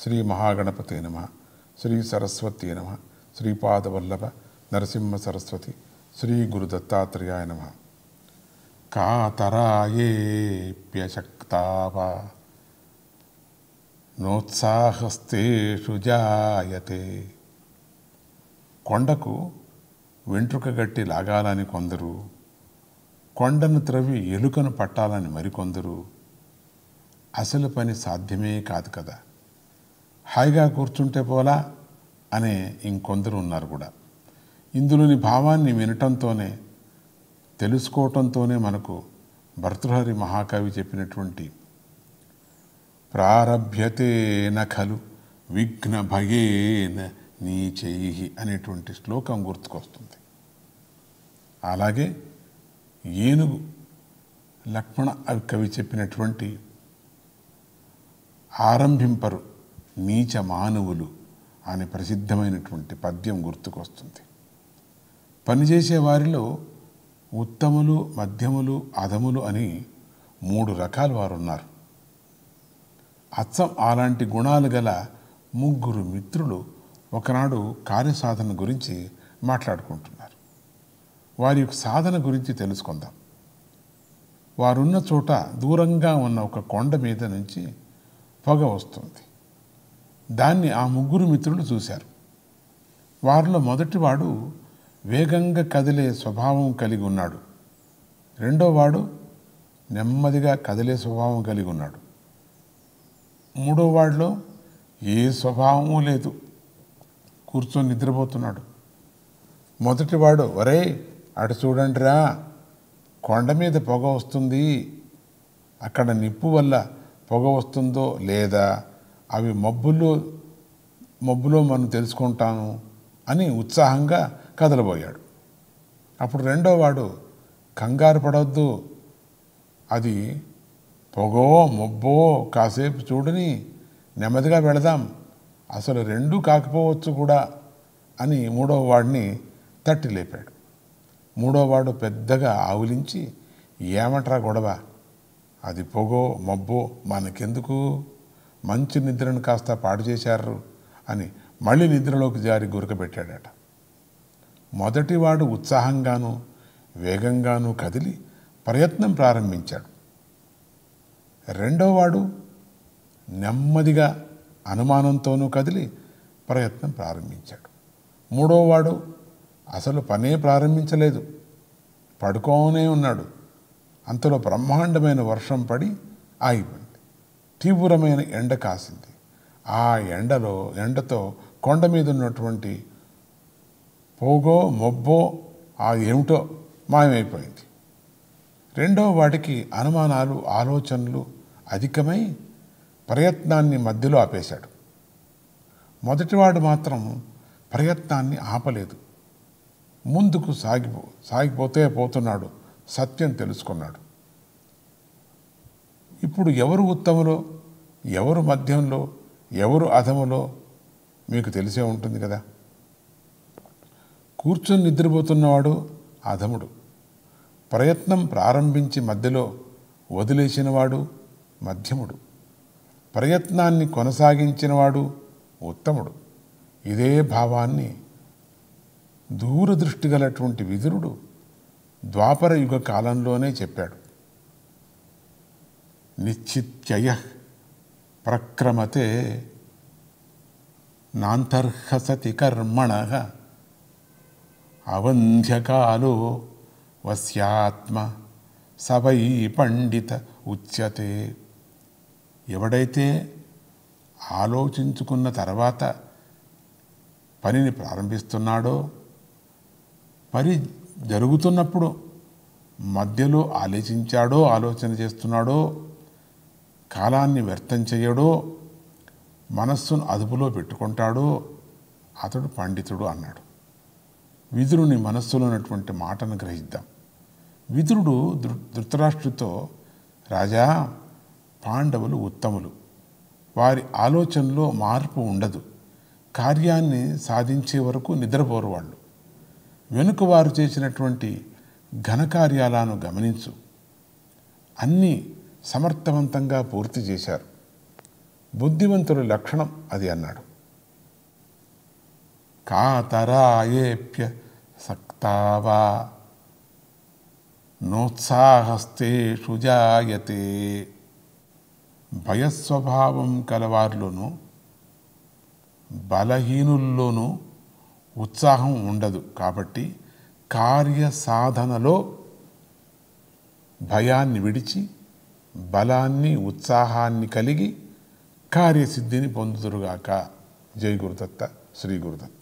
శ్రీ మహాగణపతే నమ శ్రీ సరస్వతీ నమ శ్రీపాదవల్లభ నరసింహ సరస్వతి శ్రీ గురు దత్తాత్రేయాయ నమ కాతరాయేప్యశక్తావా నోత్సాహస్తేషు జాయతే కొండకు వెంట్రుక గట్టి లాగాలని కొందరు కొండను త్రవి ఎలుకను పట్టాలని మరికొందరు అసలు పని సాధ్యమే కాదు కదా హాయిగా కూర్చుంటే పోలా అనే ఇంకొందరు ఉన్నారు కూడా ఇందులోని భావాన్ని వినటంతోనే తెలుసుకోవటంతోనే మనకు భర్తృహరి మహాకవి చెప్పినటువంటి ప్రారభ్యతేన ఖలు విఘ్న భయేన నీచై అనేటువంటి శ్లోకం గుర్తుకొస్తుంది అలాగే ఏనుగు లక్ష్మణ కవి చెప్పినటువంటి ఆరంభింపరు నీచ మానవులు అనే ప్రసిద్ధమైనటువంటి పద్యం గుర్తుకొస్తుంది పనిచేసే వారిలో ఉత్తములు మధ్యములు అధములు అని మూడు రకాల వారు ఉన్నారు అచ్చం అలాంటి గుణాలు గల ముగ్గురు మిత్రులు ఒకనాడు కార్యసాధన గురించి మాట్లాడుకుంటున్నారు వారి యొక్క సాధన గురించి తెలుసుకుందాం వారున్న చోట దూరంగా ఉన్న ఒక కొండ మీద నుంచి పొగ వస్తుంది దాన్ని ఆ ముగ్గురు మిత్రులు చూశారు వారిలో మొదటివాడు వేగంగా కదిలే స్వభావం కలిగి ఉన్నాడు రెండో వాడు నెమ్మదిగా కదిలే స్వభావం కలిగి ఉన్నాడు మూడో వాడిలో ఏ స్వభావము లేదు కూర్చొని నిద్రపోతున్నాడు మొదటివాడు ఒరే అటు చూడండిరా కొండ మీద పొగ వస్తుంది అక్కడ నిప్పు వల్ల పొగ వస్తుందో లేదా అవి మబ్బుల్లో మబ్బులో మనం తెలుసుకుంటాను అని ఉత్సాహంగా కదలబోయాడు అప్పుడు రెండో వాడు కంగారు పడవద్దు అది పొగో మొబ్బో కాసేపు చూడని నెమ్మదిగా వెళదాం అసలు రెండూ కాకపోవచ్చు కూడా అని మూడో వాడిని తట్టి లేపాడు మూడో వాడు పెద్దగా ఆవులించి ఏమట్రా గొడవ అది పొగో మబ్బో మనకెందుకు మంచి నిద్రను కాస్త పాడు చేశారు అని మళ్ళీ నిద్రలోకి జారి గురకబెట్టాడట మొదటివాడు ఉత్సాహంగాను వేగంగాను కదిలి ప్రయత్నం ప్రారంభించాడు రెండోవాడు నెమ్మదిగా అనుమానంతోనూ కదిలి ప్రయత్నం ప్రారంభించాడు మూడోవాడు అసలు పనే ప్రారంభించలేదు పడుకోనే ఉన్నాడు అంతలో బ్రహ్మాండమైన వర్షం పడి ఆగిపోయింది తీవ్రమైన ఎండ కాసింది ఆ ఎండలో ఎండతో కొండ మీద ఉన్నటువంటి పోగో మొబ్బో ఆ ఏమిటో మాయమైపోయింది రెండో వాటికి అనుమానాలు ఆలోచనలు అధికమై ప్రయత్నాన్ని మధ్యలో ఆపేశాడు మొదటివాడు మాత్రం ప్రయత్నాన్ని ఆపలేదు ముందుకు సాగిపో సాగిపోతే పోతున్నాడు సత్యం తెలుసుకున్నాడు ఇప్పుడు ఎవరు ఉత్తములో ఎవరు మధ్యంలో ఎవరు అధములో మీకు తెలిసే ఉంటుంది కదా కూర్చొని నిద్రపోతున్నవాడు అధముడు ప్రయత్నం ప్రారంభించి మధ్యలో వదిలేసినవాడు మధ్యముడు ప్రయత్నాన్ని కొనసాగించినవాడు ఉత్తముడు ఇదే భావాన్ని దూరదృష్టి గలటువంటి విదురుడు ద్వాపర యుగ కాలంలోనే చెప్పాడు నిశ్చిత్యయ ప్రక్రమతే నాంతర్హసతి కర్మణ అవంధ్యకాలో వస్యాత్మ సవై పండిత ఉచ్యతే ఎవడైతే ఆలోచించుకున్న తర్వాత పనిని ప్రారంభిస్తున్నాడో పని జరుగుతున్నప్పుడు మధ్యలో ఆలోచించాడో ఆలోచన చేస్తున్నాడో కాలాన్ని వ్యర్థం చేయడో మనస్సును అదుపులో పెట్టుకుంటాడో అతడు పండితుడు అన్నాడు విదురుని మనస్సులో ఉన్నటువంటి మాటను గ్రహిద్దాం విదురుడు ధృ ధృతరాష్ట్రుతో రాజా పాండవులు ఉత్తములు వారి ఆలోచనలో మార్పు ఉండదు కార్యాన్ని సాధించే వరకు నిద్రపోరు వాళ్ళు వెనుక వారు చేసినటువంటి ఘనకార్యాలను గమనించు అన్నీ సమర్థవంతంగా పూర్తి చేశారు బుద్ధివంతుల లక్షణం అది అన్నాడు కాతరాయేప్య సక్తావా నోత్సాహస్తేషు జాయతే భయస్వభావం కలవారిలోనూ బలహీనుల్లోనూ ఉత్సాహం ఉండదు కాబట్టి కార్య సాధనలో భయాన్ని విడిచి బలాన్ని ఉత్సాహాన్ని కలిగి కార్యసిద్ధిని పొందుతురుగాక జై గురుదత్త శ్రీ గురుదత్త